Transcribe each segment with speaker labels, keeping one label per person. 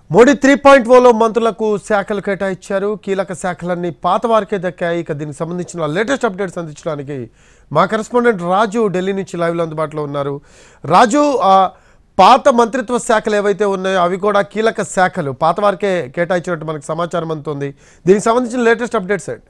Speaker 1: Modi three point ఓలో మంత్రులకు శాఖలు కేటాయించారు కీలక శాఖలన్నీ పాత వారికే దక్కాయి ఇక దీనికి సంబంధించిన లేటెస్ట్ అప్డేట్స్ అందించడానికి మా కరెస్పాండెంట్ రాజు ఢిల్లీ నుంచి లైవ్లో అందుబాటులో ఉన్నారు రాజు ఆ, పాత మంత్రిత్వ శాఖలు ఏవైతే ఉన్నాయో అవి కూడా కీలక శాఖలు పాత వారికే కేటాయించినట్టు మనకు సమాచారం అందుతుంది దీనికి సంబంధించిన లేటెస్ట్ అప్డేట్స్ ఏంటి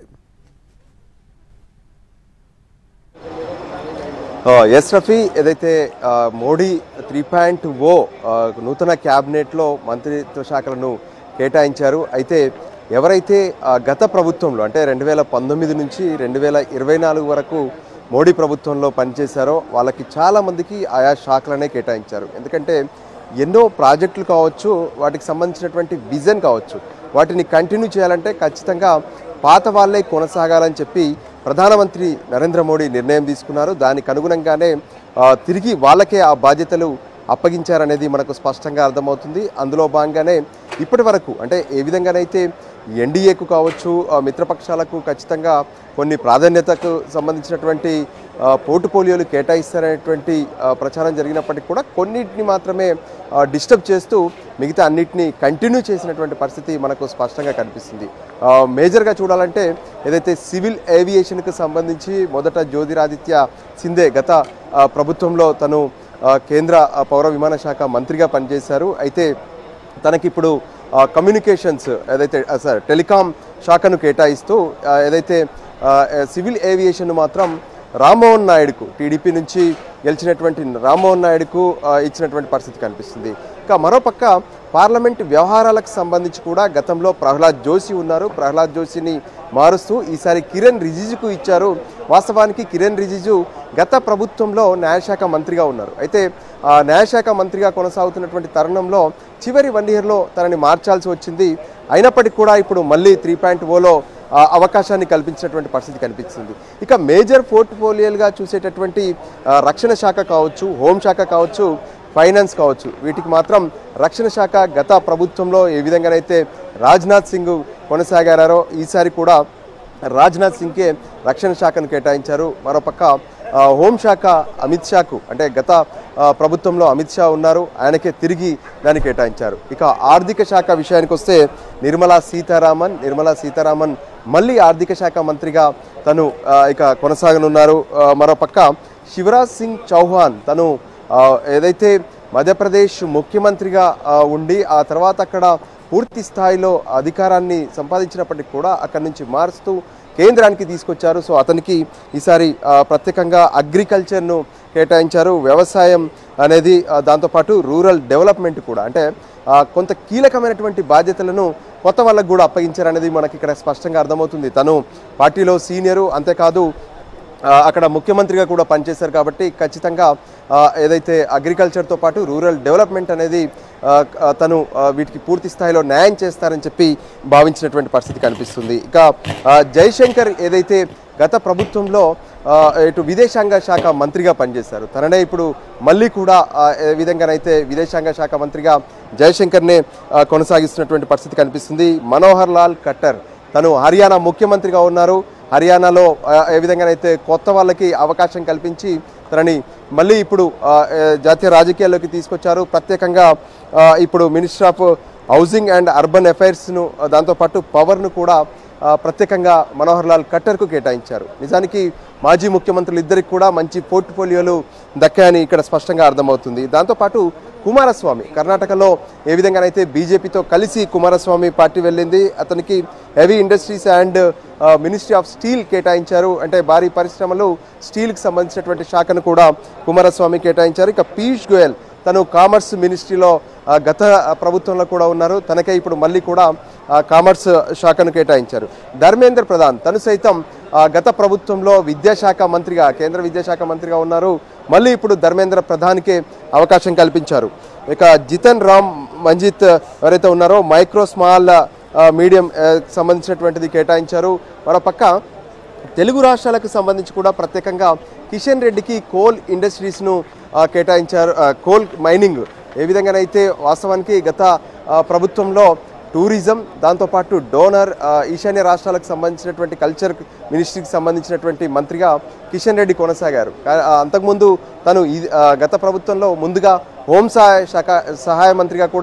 Speaker 2: ఎస్ రఫీ ఏదైతే ఆ, మోడీ త్రీ పాయింట్ ఓ నూతన క్యాబినెట్లో మంత్రిత్వ శాఖలను కేటాయించారు అయితే ఎవరైతే ఆ, గత ప్రభుత్వంలో అంటే రెండు వేల పంతొమ్మిది నుంచి రెండు వేల ఇరవై నాలుగు వరకు మోడీ ప్రభుత్వంలో పనిచేశారో వాళ్ళకి చాలామందికి ఆయా శాఖలనే కేటాయించారు ఎందుకంటే ఎన్నో ప్రాజెక్టులు కావచ్చు వాటికి సంబంధించినటువంటి విజన్ కావచ్చు వాటిని కంటిన్యూ చేయాలంటే ఖచ్చితంగా పాత వాళ్ళే కొనసాగాలని చెప్పి ప్రధానమంత్రి నరేంద్ర మోడీ నిర్ణయం తీసుకున్నారు దానికి అనుగుణంగానే ఆ, తిరిగి వాళ్ళకే ఆ బాధ్యతలు అప్పగించారనేది మనకు స్పష్టంగా అర్థమవుతుంది అందులో భాగంగానే ఇప్పటి వరకు అంటే ఏ విధంగానైతే ఎన్డీఏకు కావచ్చు ఆ, మిత్రపక్షాలకు ఖచ్చితంగా కొన్ని ప్రాధాన్యతకు సంబంధించినటువంటి ఆ, పోర్టుపోలియోలు కేటాయిస్తారనేటువంటి ఆ, ప్రచారం జరిగినప్పటికీ కూడా కొన్నిటిని మాత్రమే ఆ, డిస్టర్బ్ చేస్తూ మిగతా అన్నిటిని కంటిన్యూ చేసినటువంటి పరిస్థితి మనకు స్పష్టంగా కనిపిస్తుంది ఆ, మేజర్గా చూడాలంటే ఏదైతే సివిల్ ఏవియేషన్కి సంబంధించి మొదట జ్యోతిరాదిత్య సింధే గత ఆ, ప్రభుత్వంలో తను ఆ, కేంద్ర ఆ, పౌర విమాన శాఖ మంత్రిగా పనిచేశారు అయితే తనకిప్పుడు ఆ, కమ్యూనికేషన్స్ ఏదైతే ఆ, సార్ టెలికాం శాఖను కేటాయిస్తూ ఆ, ఏదైతే ఆ, సివిల్ ఏవియేషన్ మాత్రం రామ్మోహన్ నాయుడుకు టీడీపీ నుంచి గెలిచినటువంటి రామ్మోహన్ నాయుడుకు ఆ, ఇచ్చినటువంటి పరిస్థితి కనిపిస్తుంది ఇక మరోపక్క పార్లమెంట్ వ్యవహారాలకు సంబంధించి కూడా గతంలో ప్రహ్లాద్ జోషి ఉన్నారు ప్రహ్లాద్ జోషిని మారుస్తూ ఈసారి కిరణ్ రిజిజుకు ఇచ్చారు వాస్తవానికి కిరణ్ రిజిజు గత ప్రభుత్వంలో న్యాయశాఖ మంత్రిగా ఉన్నారు అయితే ఆ న్యాయశాఖ మంత్రిగా కొనసాగుతున్నటువంటి తరుణంలో చివరి వన్ ఇయర్లో తనని మార్చాల్సి వచ్చింది అయినప్పటికీ కూడా ఇప్పుడు మళ్ళీ త్రీ పాయింట్ ఓలో ఆ, అవకాశాన్ని కల్పించినటువంటి పరిస్థితి కనిపిస్తుంది ఇక మేజర్ పోర్ట్ఫోలియోలుగా చూసేటటువంటి ఆ, రక్షణ శాఖ కావచ్చు హోంశాఖ కావచ్చు ఫైనాన్స్ కావచ్చు వీటికి మాత్రం రక్షణ శాఖ గత ప్రభుత్వంలో ఏ విధంగానైతే రాజ్నాథ్ సింగ్ కొనసాగారో ఈసారి కూడా రాజ్నాథ్ సింగ్కే రక్షణ శాఖను కేటాయించారు మరోపక్క ఆ, హోంశాఖ అమిత్ షాకు అంటే గత ఆ, ప్రభుత్వంలో అమిత్ షా ఉన్నారు ఆయనకే తిరిగి దాన్ని కేటాయించారు ఇక ఆర్థిక శాఖ విషయానికి వస్తే నిర్మలా సీతారామన్ నిర్మలా సీతారామన్ మళ్ళీ ఆర్థిక శాఖ మంత్రిగా తను ఆ, ఇక కొనసాగనున్నారు ఆ, మరోపక్క శివరాజ్ సింగ్ చౌహాన్ తను ఆ, ఏదైతే మధ్యప్రదేశ్ ముఖ్యమంత్రిగా ఆ, ఉండి ఆ తర్వాత అక్కడ పూర్తి స్థాయిలో అధికారాన్ని సంపాదించినప్పటికీ కూడా అక్కడి నుంచి మారుస్తూ కేంద్రానికి తీసుకొచ్చారు సో అతనికి ఈసారి ఆ, ప్రత్యేకంగా అగ్రికల్చర్ను కేటాయించారు వ్యవసాయం అనేది ఆ, దాంతోపాటు రూరల్ డెవలప్మెంట్ కూడా అంటే ఆ, కొంత కీలకమైనటువంటి బాధ్యతలను కొత్త వాళ్ళకు కూడా అప్పగించారనేది మనకి ఇక్కడ స్పష్టంగా అర్థమవుతుంది తను పార్టీలో సీనియరు అంతేకాదు ఆ, అక్కడ ముఖ్యమంత్రిగా కూడా పనిచేశారు కాబట్టి ఖచ్చితంగా ఆ, ఏదైతే అగ్రికల్చర్తో పాటు రూరల్ డెవలప్మెంట్ అనేది ఆ, ఆ, తను ఆ, వీటికి పూర్తి స్థాయిలో న్యాయం చేస్తారని చెప్పి భావించినటువంటి పరిస్థితి కనిపిస్తుంది ఇక ఆ, జైశంకర్ ఏదైతే గత ప్రభుత్వంలో ఆ, ఇటు విదేశాంగ శాఖ మంత్రిగా పనిచేశారు తననే ఇప్పుడు మళ్ళీ కూడా ఆ, ఏ విధంగానైతే విదేశాంగ శాఖ మంత్రిగా జయశంకర్నే ఆ, కొనసాగిస్తున్నటువంటి పరిస్థితి కనిపిస్తుంది మనోహర్ లాల్ ఖట్టర్ తను హర్యానా ముఖ్యమంత్రిగా ఉన్నారు హర్యానాలో ఆ, ఏ విధంగానైతే కొత్త వాళ్ళకి అవకాశం కల్పించి తనని మళ్ళీ ఇప్పుడు ఆ, ఏ, జాతీయ రాజకీయాల్లోకి తీసుకొచ్చారు ప్రత్యేకంగా ఆ, ఇప్పుడు minister of housing and urban అఫైర్స్ను ఆ, దాంతోపాటు పవర్ను కూడా ఆ, ప్రత్యేకంగా మనోహర్ లాల్ ఖట్టర్కు కేటాయించారు నిజానికి మాజీ ముఖ్యమంత్రులు ఇద్దరికి కూడా మంచి పోర్ట్ఫోలియోలు దక్కాయని ఇక్కడ స్పష్టంగా అర్థమవుతుంది దాంతోపాటు కుమారస్వామి కర్ణాటకలో ఏ విధంగానైతే బీజేపీతో కలిసి కుమారస్వామి పార్టీ వెళ్ళింది అతనికి heavy industries and ministry of steel కేటాయించారు అంటే భారీ పరిశ్రమలు స్టీల్కి సంబంధించినటువంటి శాఖను కూడా కుమారస్వామి కేటాయించారు ఇక పీయూష్ గోయల్ తను కామర్స్ మినిస్ట్రీలో ఆ, గత ప్రభుత్వంలో కూడా ఉన్నారు తనకే ఇప్పుడు మళ్ళీ కూడా ఆ, కామర్స్ శాఖను కేటాయించారు ధర్మేంద్ర ప్రధాన్ తను సైతం ఆ, గత ప్రభుత్వంలో విద్యాశాఖ మంత్రిగా కేంద్ర విద్యాశాఖ మంత్రిగా ఉన్నారు మళ్ళీ ఇప్పుడు ధర్మేంద్ర ప్రధాన్కే అవకాశం కల్పించారు ఇక జితన్ రామ్ మంజిత్ ఎవరైతే ఉన్నారో మైక్రో స్మాల్ ఆ, మీడియం ఆ, సంబంధించినటువంటిది కేటాయించారు మరోపక్క తెలుగు రాష్ట్రాలకు సంబంధించి కూడా ప్రత్యేకంగా కిషన్ రెడ్డికి కోల్ ఇండస్ట్రీస్ను ఆ, కేటాయించారు ఆ, కోల్ మైనింగ్ ఏ విధంగానైతే వాస్తవానికి గత ఆ, ప్రభుత్వంలో టూరిజం దాంతోపాటు డోనర్ ఆ, ఈశాన్య రాష్ట్రాలకు సంబంధించినటువంటి కల్చర్ మినిస్ట్రీకి సంబంధించినటువంటి మంత్రిగా కిషన్ రెడ్డి కొనసాగారు కా- ఆ, అంతకుముందు తను ఈ ఆ, గత ప్రభుత్వంలో ముందుగా హోం సహాయ శాఖ సహాయ మంత్రిగా కూడా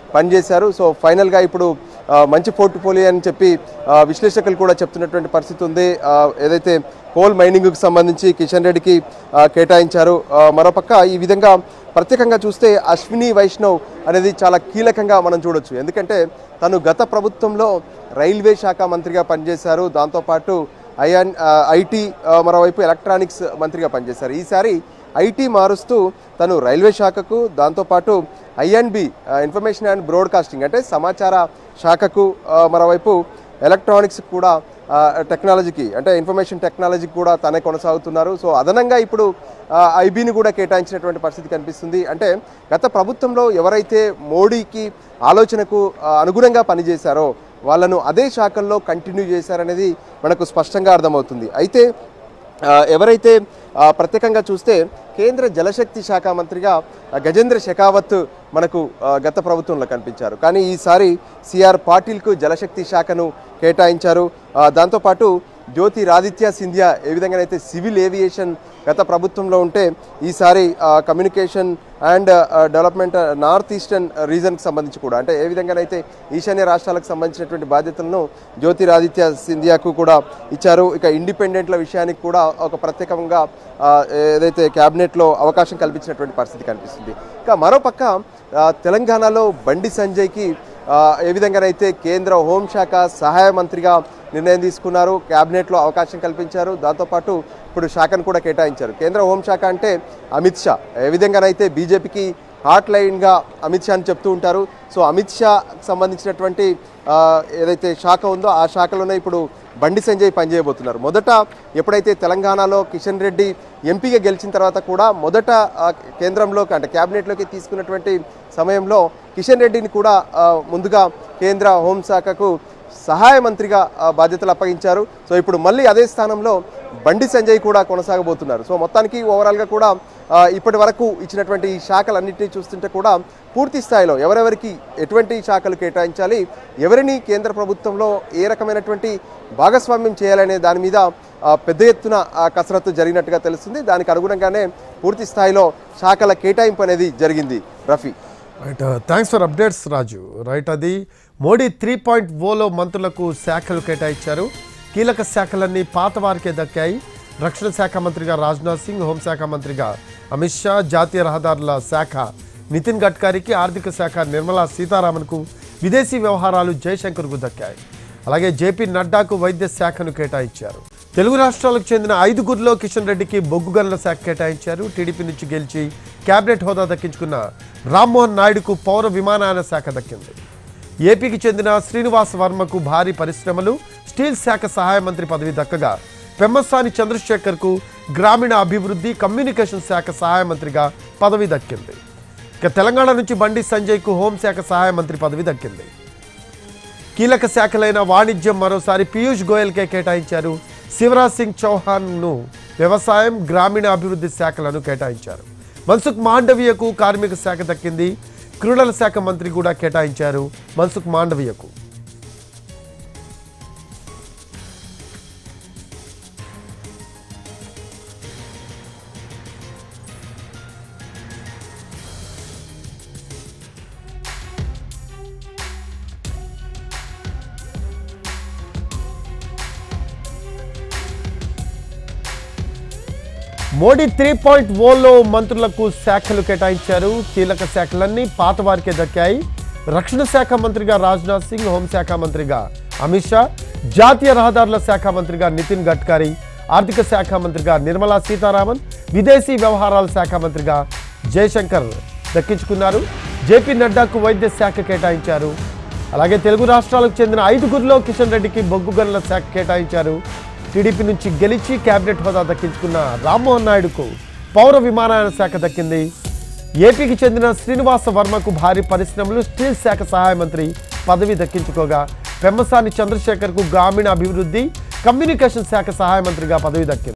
Speaker 2: పనిచేశారు సో ఫైనల్గా ఇప్పుడు ఆ, మంచి పోర్ట్ఫోలియో అని చెప్పి ఆ, విశ్లేషకులు కూడా చెప్తున్నటువంటి పరిస్థితి ఉంది ఆ, ఏదైతే కోల్ మైనింగ్కి సంబంధించి కిషన్ రెడ్డికి ఆ, కేటాయించారు ఆ, మరోపక్క ఈ విధంగా ప్రత్యేకంగా చూస్తే అశ్విని వైష్ణవ్ అనేది చాలా కీలకంగా మనం చూడొచ్చు ఎందుకంటే తను గత ప్రభుత్వంలో రైల్వే శాఖ మంత్రిగా పనిచేశారు దాంతోపాటు ఐఎన్ ఐటీ మరోవైపు ఎలక్ట్రానిక్స్ మంత్రిగా పనిచేశారు ఈసారి ఐటీ మారుస్తూ తను రైల్వే శాఖకు దాంతోపాటు ఐఎన్బి ఇన్ఫర్మేషన్ అండ్ బ్రాడ్కాస్టింగ్ అంటే సమాచార శాఖకు ఆ, మరోవైపు ఎలక్ట్రానిక్స్ కూడా ఆ, టెక్నాలజీకి అంటే ఇన్ఫర్మేషన్ టెక్నాలజీకి కూడా తనే కొనసాగుతున్నారు సో అదనంగా ఇప్పుడు ఆ, ఐబీని కూడా కేటాయించినటువంటి పరిస్థితి కనిపిస్తుంది అంటే గత ప్రభుత్వంలో ఎవరైతే మోడీకి ఆలోచనకు ఆ, అనుగుణంగా పనిచేశారో వాళ్ళను అదే శాఖల్లో కంటిన్యూ చేశారనేది మనకు స్పష్టంగా అర్థమవుతుంది అయితే ఆ, ఎవరైతే ఆ, ప్రత్యేకంగా చూస్తే కేంద్ర జలశక్తి శాఖ మంత్రిగా ఆ, గజేంద్ర షెకావత్ మనకు ఆ, గత ప్రభుత్వంలో కనిపించారు కానీ ఈసారి సిఆర్ పాటిల్కు జలశక్తి శాఖను కేటాయించారు ఆ, దాంతోపాటు జ్యోతి రాదిత్య సింధియా ఏ విధంగానైతే సివిల్ ఏవియేషన్ గత ప్రభుత్వంలో ఉంటే ఈసారి ఆ, కమ్యూనికేషన్ అండ్ ఆ, డెవలప్మెంట్ నార్త్ ఈస్టర్న్ రీజన్కి సంబంధించి కూడా అంటే ఏ విధంగానైతే ఈశాన్య రాష్ట్రాలకు సంబంధించినటువంటి బాధ్యతలను జ్యోతిరాదిత్య సింధియాకు కూడా ఇచ్చారు ఇక ఇండిపెండెంట్ల విషయానికి కూడా ఒక ప్రత్యేకంగా ఆ, ఏదైతే క్యాబినెట్లో అవకాశం కల్పించినటువంటి పరిస్థితి కనిపిస్తుంది ఇక మరోపక్క ఆ, తెలంగాణలో బండి సంజయ్కి ఆ, ఏ విధంగానైతే కేంద్ర హోంశాఖ సహాయ మంత్రిగా నిర్ణయం తీసుకున్నారు క్యాబినెట్లో అవకాశం కల్పించారు దాంతోపాటు ఇప్పుడు శాఖను కూడా కేటాయించారు కేంద్ర హోంశాఖ అంటే అమిత్ షా ఏ విధంగానైతే బీజేపీకి హాట్ లైన్గా అమిత్ షా అని చెప్తూ ఉంటారు సో అమిత్ షా సంబంధించినటువంటి ఆ, ఏదైతే శాఖ ఉందో ఆ శాఖలోనే ఇప్పుడు బండి సంజయ్ పనిచేయబోతున్నారు మొదట ఎప్పుడైతే తెలంగాణలో కిషన్ రెడ్డి ఎంపీగా గెలిచిన తర్వాత కూడా మొదట ఆ, కేంద్రంలోకి అంటే క్యాబినెట్లోకి తీసుకున్నటువంటి సమయంలో కిషన్ రెడ్డిని కూడా ఆ, ముందుగా కేంద్ర హోంశాఖకు సహాయ మంత్రిగా ఆ, బాధ్యతలు అప్పగించారు సో ఇప్పుడు మళ్ళీ అదే స్థానంలో బండి సంజయ్ కూడా కొనసాగబోతున్నారు సో మొత్తానికి ఓవరాల్గా కూడా ఆ, ఇప్పటి వరకు ఇచ్చినటువంటి ఈ శాఖలన్నింటినీ చూస్తుంటే కూడా పూర్తి స్థాయిలో ఎవరెవరికి ఎటువంటి శాఖలు కేటాయించాలి ఎవరిని కేంద్ర ప్రభుత్వంలో ఏ రకమైనటువంటి భాగస్వామ్యం చేయాలనే దాని మీద ఆ, పెద్ద ఎత్తున ఆ, కసరత్తు జరిగినట్టుగా తెలుస్తుంది దానికి అనుగుణంగానే పూర్తి స్థాయిలో శాఖల కేటాయింపు అనేది జరిగింది Rafi
Speaker 1: right thanks for updates Raju right అది మోడీ త్రీ పాయింట్ ఓలో మంత్రులకు శాఖలు కేటాయించారు కీలక శాఖలన్నీ పాత వారికే దక్కాయి రక్షణ శాఖ మంత్రిగా రాజ్నాథ్ సింగ్ హోంశాఖ మంత్రిగా అమిత్ షా జాతీయ రహదారుల శాఖ నితిన్ గడ్కరీకి ఆర్థిక శాఖ నిర్మలా సీతారామన్కు విదేశీ వ్యవహారాలు జయశంకర్కు దక్కాయి అలాగే జేపీ నడ్డాకు వైద్య శాఖను కేటాయించారు తెలుగు రాష్ట్రాలకు చెందిన ఐదుగురిలో కిషన్ రెడ్డికి బొగ్గు గనుల శాఖ కేటాయించారు టీడీపీ నుంచి గెలిచి కేబినెట్ హోదా దక్కించుకున్న రామ్మోహన్ నాయుడుకు పౌర విమానయాన శాఖ దక్కింది ఏపీకి చెందిన శ్రీనివాస్ వర్మకు భారీ పరిశ్రమలు స్టీల్ శాఖ సహాయ మంత్రి పదవి దక్కగా పెమ్మసాని చంద్రశేఖర్కు గ్రామీణ అభివృద్ధి కమ్యూనికేషన్ శాఖ సహాయ మంత్రిగా పదవి దక్కింది ఇక తెలంగాణ నుంచి బండి సంజయ్కు హోంశాఖ సహాయ మంత్రి పదవి దక్కింది కీలక శాఖలైన వాణిజ్యం మరోసారి పీయూష్ గోయల్కే కేటాయించారు శివరాజ్ సింగ్ చౌహాన్ను వ్యవసాయం గ్రామీణ అభివృద్ధి శాఖలను కేటాయించారు మన్సుఖ్ మాండవీయకు కార్మిక శాఖ దక్కింది క్రీడల శాఖ మంత్రి కూడా కేటాయించారు మన్సుఖ్ మాండవీయకు మోడీ త్రీ పాయింట్ ఓలో మంత్రులకు శాఖలు కేటాయించారు కీలక శాఖలన్నీ పాత వారికే దక్కాయి రక్షణ శాఖ మంత్రిగా రాజ్నాథ్ సింగ్ హోంశాఖ మంత్రిగా అమిత్ షా జాతీయ రహదారుల శాఖ మంత్రిగా నితిన్ గడ్కరీ ఆర్థిక శాఖ మంత్రిగా నిర్మలా సీతారామన్ విదేశీ వ్యవహారాల శాఖ మంత్రిగా జయశంకర్ దక్కించుకున్నారు జేపీ నడ్డాకు వైద్య శాఖ కేటాయించారు అలాగే తెలుగు రాష్ట్రాలకు చెందిన ఐదుగురిలో కిషన్ రెడ్డికి బొగ్గు గనుల శాఖ కేటాయించారు టీడీపీ నుంచి గెలిచి కేబినెట్ హోదా దక్కించుకున్న రామ్మోహన్ నాయుడుకు పౌర విమానయాన శాఖ దక్కింది ఏపీకి చెందిన శ్రీనివాస వర్మకు భారీ పరిశ్రమలు స్టీల్ శాఖ సహాయ మంత్రి పదవి దక్కించుకోగా పెమ్మసాని చంద్రశేఖర్కు గ్రామీణ అభివృద్ధి కమ్యూనికేషన్ శాఖ సహాయ మంత్రిగా పదవి దక్కింది